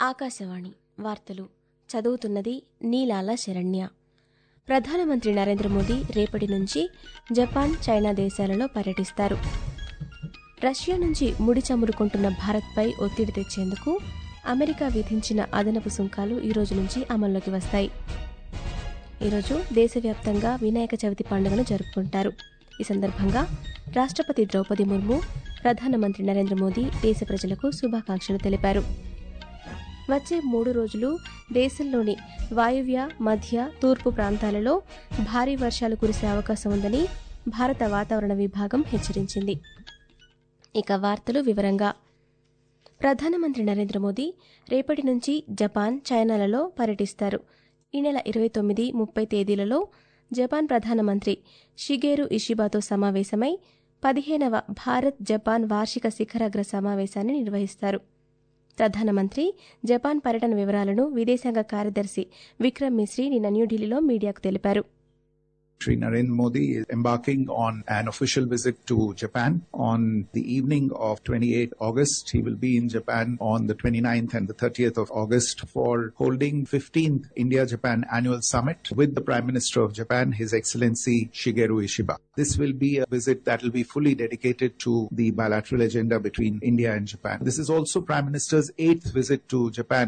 ఆకాశవాణి వార్తలు చదువుతున్నది నీలాల శరణ్య ప్రధానమంత్రి నరేంద్ర మోదీ రేపటి నుంచి జపాన్ చైనా దేశాలలో పర్యటిస్తారు రష్యా నుంచి ముడి చమురుకుంటున్న భారత్పై ఒత్తిడి తెచ్చేందుకు అమెరికా విధించిన అదనపు సుంకాలు ఈ రోజు నుంచి అమల్లోకి వస్తాయి ఈరోజు దేశవ్యాప్తంగా వినాయక చవితి పండుగను జరుపుకుంటారు ఈ సందర్భంగా రాష్ట్రపతి ద్రౌపది ముర్ము ప్రధానమంత్రి నరేంద్ర మోదీ దేశ ప్రజలకు శుభాకాంక్షలు తెలిపారు వచ్చే మూడు రోజులు దేశంలోని వాయువ్య మధ్య తూర్పు ప్రాంతాలలో భారీ వర్షాలు కురిసే అవకాశం ఉందని భారత వాతావరణ విభాగం హెచ్చరించింది ఇక వార్తలు వివరంగా ప్రధానమంత్రి నరేంద్ర మోదీ రేపటి నుంచి జపాన్ చైనాలలో పర్యటిస్తారు ఈ నెల ఇరవై తొమ్మిది ముప్పై తేదీలలో జపాన్ ప్రధానమంత్రి షిగేరు ఇషిబాతో సమావేశమై పదిహేనవ భారత్ జపాన్ వార్షిక శిఖరాగ్ర సమావేశాన్ని నిర్వహిస్తారు ప్రధానమంత్రి జపాన్ పర్యటన వివరాలను విదేశాంగ కార్యదర్శి విక్రమ్ మిశ్రీ నిన్న న్యూఢిల్లీలో మీడియాకు తెలిపారు Sri Narendra Modi is embarking on an official visit to Japan on the evening of 28 August. He will be in Japan on the 29th and the 30th of August for holding 15th India-Japan annual summit with the Prime Minister of Japan, His Excellency Shigeru Ishiba. This will be a visit that will be fully dedicated to the bilateral agenda between India and Japan. This is also Prime Minister's eighth visit to Japan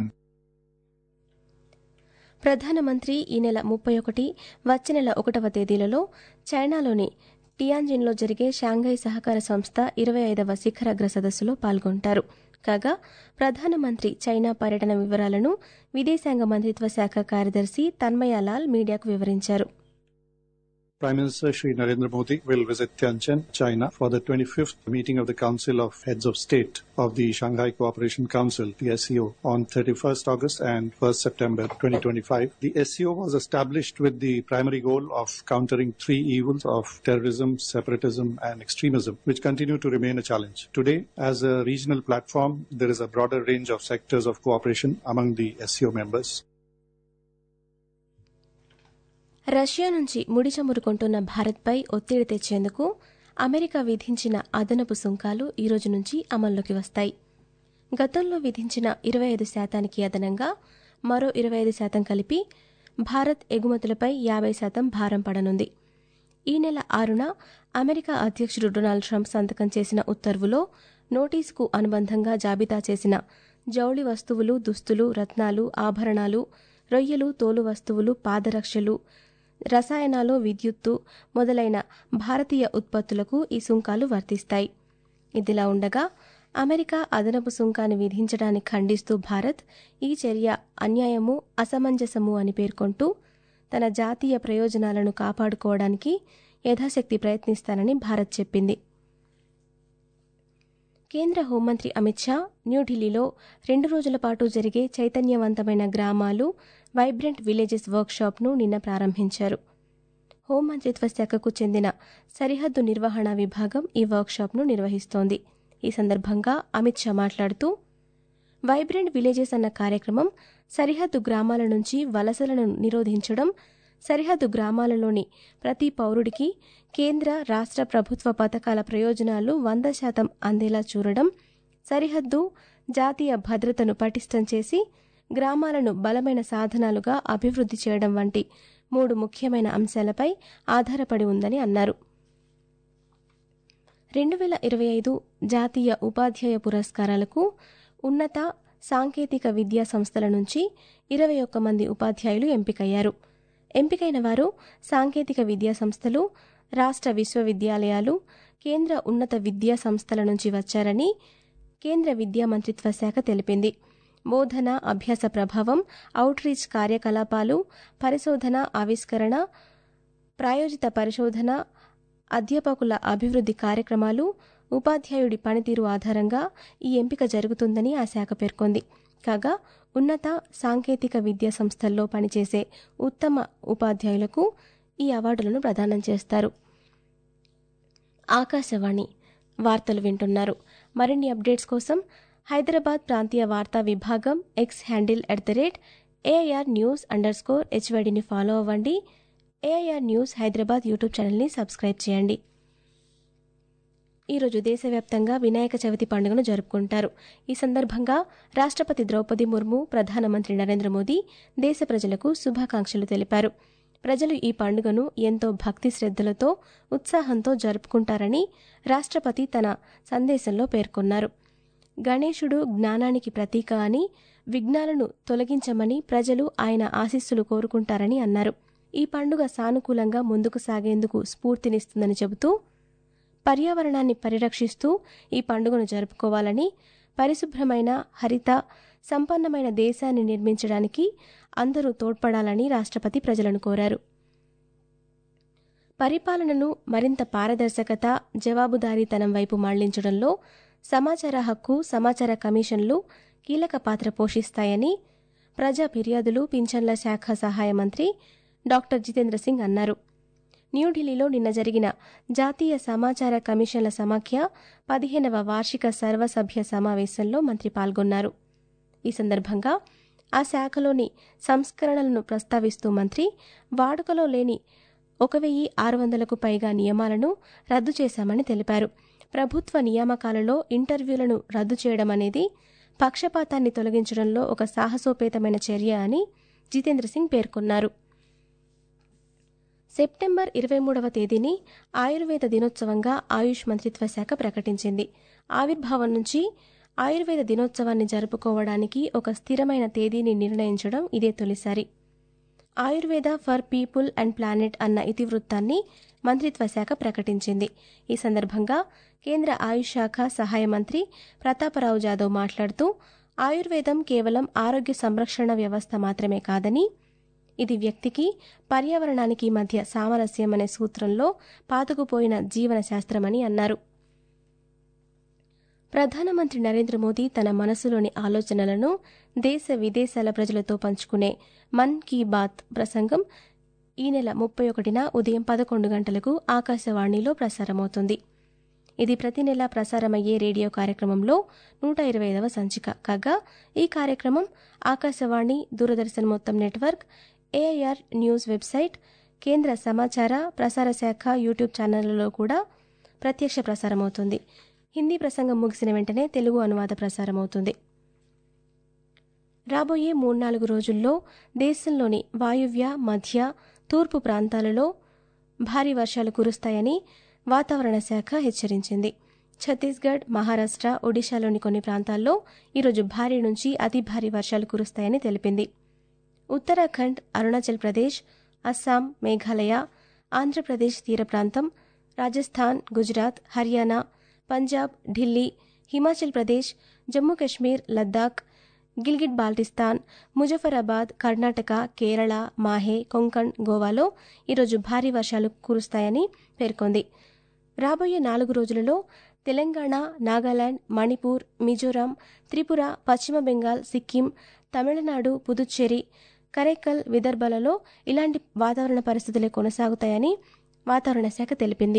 ప్రధానమంత్రి ఈ నెల ముప్పై ఒకటి వచ్చే నెల ఒకటవ తేదీలలో చైనాలోని టియాన్జిన్లో జరిగే షాంఘై సహకార సంస్థ ఇరవై ఐదవ శిఖరాగ్ర సదస్సులో పాల్గొంటారు కాగా ప్రధానమంత్రి చైనా పర్యటన వివరాలను విదేశాంగ మంత్రిత్వ శాఖ కార్యదర్శి తన్మయాలాల్ మీడియాకు వివరించారు Prime Minister Sri Narendra Modi will visit Tianjin, China for the 25th meeting of the Council of Heads of State of the Shanghai Cooperation Council, the SCO, on 31st August and 1st September 2025. The SCO was established with the primary goal of countering three evils of terrorism, separatism, and extremism, which continue to remain a challenge. Today, as a regional platform, there is a broader range of sectors of cooperation among the SCO members. Russia నుంచి ముడి చమురుకుంటున్న భారత్పై ఒత్తిడి తెచ్చేందుకు America విధించిన అదనపు సుంకాలు ఈ రోజు నుంచి అమల్లోకి వస్తాయి గతంలో విధించిన ఇరవై ఐదు శాతానికి అదనంగా మరో ఇరవై ఐదు శాతం కలిపి భారత్ ఎగుమతులపై యాభై శాతం భారం పడనుంది ఈ నెల ఆరున అమెరికా అధ్యక్షుడు డొనాల్డ్ ట్రంప్ సంతకం చేసిన ఉత్తర్వులో నోటీసుకు అనుబంధంగా జాబితా చేసిన జౌళి వస్తువులు దుస్తులు రత్నాలు ఆభరణాలు రొయ్యలు తోలు వస్తువులు పాదరక్షలు రసాయనాలు విద్యుత్తు మొదలైన భారతీయ ఉత్పత్తులకు ఈ సుంకాలు వర్తిస్తాయి ఇదిలా ఉండగా అమెరికా అదనపు సుంకాన్ని విధించడాన్ని ఖండిస్తూ భారత్ ఈ చర్య అన్యాయము అసమంజసము అని పేర్కొంటూ తన జాతీయ ప్రయోజనాలను కాపాడుకోవడానికి యథాశక్తి ప్రయత్నిస్తానని భారత్ చెప్పింది కేంద్ర హోంమంత్రి అమిత్ షా న్యూఢిల్లీలో రెండు రోజుల పాటు జరిగే చైతన్యవంతమైన గ్రామాలు వైబ్రెంట్ విలేజెస్ వర్క్షాప్ను నిన్న ప్రారంభించారు హోంమంత్రిత్వ శాఖకు చెందిన సరిహద్దు నిర్వహణ విభాగం ఈ వర్క్షాప్ను నిర్వహిస్తోంది ఈ సందర్భంగా అమిత్ షా మాట్లాడుతూ వైబ్రెంట్ విలేజెస్ అన్న కార్యక్రమం సరిహద్దు గ్రామాల నుంచి వలసలను నిరోధించడం సరిహద్దు గ్రామాలలోని ప్రతి పౌరుడికి కేంద్ర రాష్ట్ర ప్రభుత్వ పథకాల ప్రయోజనాలు వంద శాతం అందేలా చూడడం సరిహద్దు జాతీయ భద్రతను పటిష్టం చేసి గ్రామాలను బలమైన సాధనాలుగా అభివృద్ధి చేయడం వంటి మూడు ముఖ్యమైన అంశాలపై ఆధారపడి ఉందని అన్నారు రెండు వేల ఇరవై ఐదు జాతీయ ఉపాధ్యాయ పురస్కారాలకు ఉన్నత సాంకేతిక విద్యా సంస్థల నుంచి ఇరవై ఒక్క మంది ఉపాధ్యాయులు ఎంపికయ్యారు ఎంపికైన వారు సాంకేతిక విద్యా సంస్థలు రాష్ట్ర విశ్వవిద్యాలయాలు కేంద్ర ఉన్నత విద్యా సంస్థల నుంచి వచ్చారని కేంద్ర విద్యా మంత్రిత్వ శాఖ తెలిపింది బోధన అభ్యాస ప్రభావం అవుట్రీచ్ కార్యకలాపాలు పరిశోధన ఆవిష్కరణ ప్రాయోజిత పరిశోధన అధ్యాపకుల అభివృద్ధి కార్యక్రమాలు ఉపాధ్యాయుడి పనితీరు ఆధారంగా ఈ ఎంపిక జరుగుతుందని ఆ శాఖ పేర్కొంది కాగా ఉన్నత సాంకేతిక విద్యా సంస్థల్లో పనిచేసే ఉత్తమ ఉపాధ్యాయులకు ఈ అవార్డులను ప్రదానం చేస్తారు ఆకాశవాణి వార్తలు వింటున్నారు మరిన్ని అప్డేట్స్ కోసం హైదరాబాద్ ప్రాంతీయ వార్తా విభాగం X handle at the rate AIR news underscore హెచ్వైడిని ఫాలో అవ్వండి ఏఐఆర్ న్యూస్ హైదరాబాద్ యూట్యూబ్ ఛానల్ని సబ్స్క్రైబ్ చేయండి ఈరోజు దేశవ్యాప్తంగా వినాయక చవితి పండుగను జరుపుకుంటారు ఈ సందర్భంగా రాష్ట్రపతి ద్రౌపది ముర్ము ప్రధానమంత్రి నరేంద్ర మోదీ దేశ ప్రజలకు శుభాకాంక్షలు తెలిపారు ప్రజలు ఈ పండుగను ఎంతో భక్తి శ్రద్ధలతో ఉత్సాహంతో జరుపుకుంటారని రాష్ట్రపతి తన సందేశంలో పేర్కొన్నారు గణేశుడు జ్ఞానానికి ప్రతీక అని విఘ్నాలను తొలగించమని ప్రజలు ఆయన ఆశీస్సులు కోరుకుంటారని అన్నారు ఈ పండుగ సానుకూలంగా ముందుకు సాగేందుకు స్ఫూర్తినిస్తుందని చెబుతూ పర్యావరణాన్ని పరిరక్షిస్తూ ఈ పండుగను జరుపుకోవాలని పరిశుభ్రమైన హరిత సంపన్నమైన దేశాన్ని నిర్మించడానికి అందరూ తోడ్పడాలని రాష్ట్రపతి ప్రజలను కోరారు పరిపాలనను మరింత పారదర్శకత జవాబుదారీతనం వైపు మళ్లించడంలో సమాచార హక్కు సమాచార కమిషన్లు కీలక పాత్ర పోషిస్తాయని ప్రజా ఫిర్యాదులు పింఛన్ల శాఖ సహాయ మంత్రి డాక్టర్ జితేంద్ర సింగ్ అన్నారు న్యూఢిల్లీలో నిన్న జరిగిన జాతీయ సమాచార కమిషన్ల సమాఖ్య పదిహేనవ వార్షిక సర్వసభ్య సమావేశంలో మంత్రి పాల్గొన్నారు ఈ సందర్భంగా ఆ శాఖలోని సంస్కరణలను ప్రస్తావిస్తూ మంత్రి వాడుకలో లేని ఒక వెయ్యి ఆరు వందలకు పైగా నియమాలను రద్దు చేశామని తెలిపారు ప్రభుత్వ నియామకాలలో ఇంటర్వ్యూలను రద్దు చేయడం అనేది పక్షపాతాన్ని తొలగించడంలో ఒక సాహసోపేతమైన చర్య అని జితేంద్ర సింగ్ పేర్కొన్నారు సెప్టెంబర్ ఇరవై మూడవ తేదీని ఆయుర్వేద దినోత్సవంగా ఆయుష్ మంత్రిత్వ శాఖ ప్రకటించింది ఆవిర్భావం నుంచి ఆయుర్వేద దినోత్సవాన్ని జరుపుకోవడానికి ఒక స్థిరమైన తేదీని నిర్ణయించడం ఇదే తొలిసారి Ayurveda for people and planet అన్న ఇతివృత్తాన్ని మంత్రిత్వ శాఖ ప్రకటించింది ఈ సందర్భంగా కేంద్ర ఆయుష్ శాఖ సహాయ మంత్రి ప్రతాపరావు జాదవ్ మాట్లాడుతూ ఆయుర్వేదం కేవలం ఆరోగ్య సంరక్షణ వ్యవస్థ మాత్రమే కాదని ఇది వ్యక్తికి పర్యావరణానికి మధ్య సామరస్యం అనే సూత్రంలో పాతుకుపోయిన జీవన శాస్త్రమని అన్నారు ప్రధానమంత్రి నరేంద్ర మోదీ తన మనసులోని ఆలోచనలను దేశ విదేశాల ప్రజలతో పంచుకునే మన్ కీ బాత్ ప్రసంగం ఈ నెల ముప్పై ఒకటిన ఉదయం పదకొండు గంటలకు ఆకాశవాణిలో ప్రసారమవుతుంది ఇది ప్రతి నెల ప్రసారమయ్యే రేడియో కార్యక్రమంలో నూట ఇరవై ఐదవ సంచిక కాగా ఈ కార్యక్రమం ఆకాశవాణి దూరదర్శన్ మొత్తం నెట్వర్క్ ఏఐఆర్ న్యూస్ వెబ్సైట్ కేంద్ర సమాచార ప్రసార శాఖ యూట్యూబ్ ఛానళ్లలో కూడా ప్రత్యక్ష ప్రసారమవుతుంది హిందీ ప్రసంగం ముగిసిన వెంటనే తెలుగు అనువాద ప్రసారమవుతుంది రాబోయే మూడు నాలుగు రోజుల్లో దేశంలోని వాయువ్య మధ్య తూర్పు ప్రాంతాలలో భారీ వర్షాలు కురుస్తాయని వాతావరణ శాఖ హెచ్చరించింది ఛత్తీస్గఢ్ మహారాష్ట్ర ఒడిశాలోని కొన్ని ప్రాంతాల్లో ఈరోజు భారీ నుంచి అతి భారీ వర్షాలు కురుస్తాయని తెలిపింది ఉత్తరాఖండ్ అరుణాచల్ ప్రదేశ్ అస్సాం మేఘాలయ ఆంధ్రప్రదేశ్ తీర ప్రాంతం రాజస్థాన్ గుజరాత్ హర్యానా పంజాబ్ ఢిల్లీ హిమాచల్ ప్రదేశ్ జమ్మూ కశ్మీర్ లద్దాఖ్ గిల్గిట్ బాల్టిస్తాన్ ముజఫరాబాద్ కర్ణాటక కేరళ మాహే కొంకణ్ గోవాలో ఈరోజు భారీ వర్షాలు కురుస్తాయని పేర్కొంది రాబోయే నాలుగు రోజులలో తెలంగాణ నాగాలాండ్ మణిపూర్ మిజోరాం త్రిపుర పశ్చిమ బెంగాల్ సిక్కిం తమిళనాడు పుదుచ్చేరి కరైకల్ విదర్భలలో ఇలాంటి వాతావరణ పరిస్థితులే కొనసాగుతాయని వాతావరణ శాఖ తెలిపింది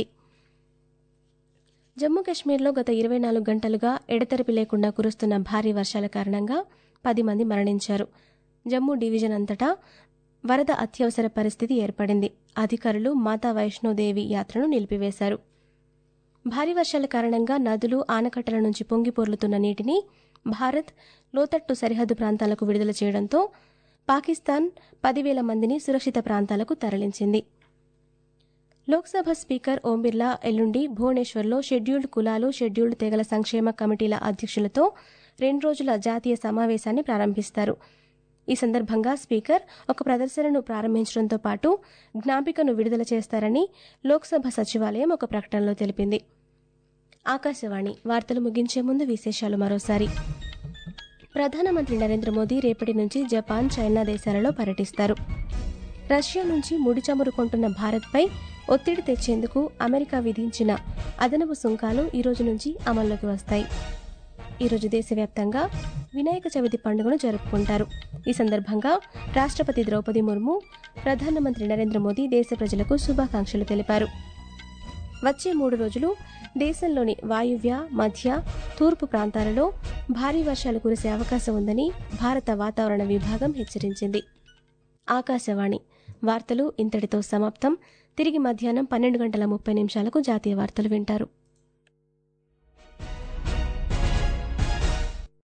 జమ్మూ కశ్మీర్లో గత ఇరవై నాలుగు గంటలుగా ఎడతెరిపి లేకుండా కురుస్తున్న భారీ వర్షాల కారణంగా పది మంది మరణించారు జమ్మూ డివిజన్ అంతటా వరద అత్యవసర పరిస్థితి ఏర్పడింది అధికారులు మాతా వైష్ణోదేవి యాత్రను నిలిపివేశారు భారీ వర్షాల కారణంగా నదులు ఆనకట్టల నుంచి పొంగి పొర్లుతున్న నీటిని భారత్ లోతట్టు సరిహద్దు ప్రాంతాలకు విడుదల చేయడంతో పాకిస్తాన్ పదివేల మందిని సురక్షిత ప్రాంతాలకు తరలించింది లోక్సభ స్పీకర్ ఓం బిర్లా ఎల్లుండి భువనేశ్వర్లో షెడ్యూల్డ్ కులాలు షెడ్యూల్డ్ తెగల సంక్షేమ కమిటీల అధ్యక్షులతో రెండు రోజుల జాతీయ సమావేశాన్ని ప్రారంభిస్తారు ఈ సందర్భంగా స్పీకర్ ఒక ప్రదర్శనను ప్రారంభించడంతో పాటు జ్ఞాపికను విడుదల చేస్తారని లోక్సభ సచివాలయం ఒక ప్రకటనలో తెలిపింది ఆకాశవాణి వార్తలు ముగించే ముందు విశేషాలు మరోసారి ప్రధానమంత్రి నరేంద్ర మోదీ రేపటి నుంచి జపాన్ చైనా దేశాలలో పర్యటిస్తారు రష్యా నుంచి ముడి చమురు కొంటున్న భారత్పై ఒత్తిడి తెచ్చేందుకు అమెరికా విధించిన అదనపు సుంకాలు ఈ రోజు నుంచి అమల్లోకి వస్తాయి ఈరోజు దేశవ్యాప్తంగా వినాయక చవితి పండుగను జరుపుకుంటారు ఈ సందర్భంగా రాష్ట్రపతి ద్రౌపది ముర్ము ప్రధానమంత్రి నరేంద్ర మోదీ దేశ ప్రజలకు శుభాకాంక్షలు తెలిపారు వచ్చే మూడు రోజులు దేశంలోని వాయువ్య మధ్య తూర్పు ప్రాంతాలలో భారీ వర్షాలు కురిసే అవకాశం ఉందని భారత వాతావరణ విభాగం హెచ్చరించింది ఆకాశవాణి వార్తలు ఇంతటితో సమాప్తం తిరిగి మధ్యాహ్నం పన్నెండు గంటల ముప్పై నిమిషాలకు జాతీయ వార్తలు వింటారు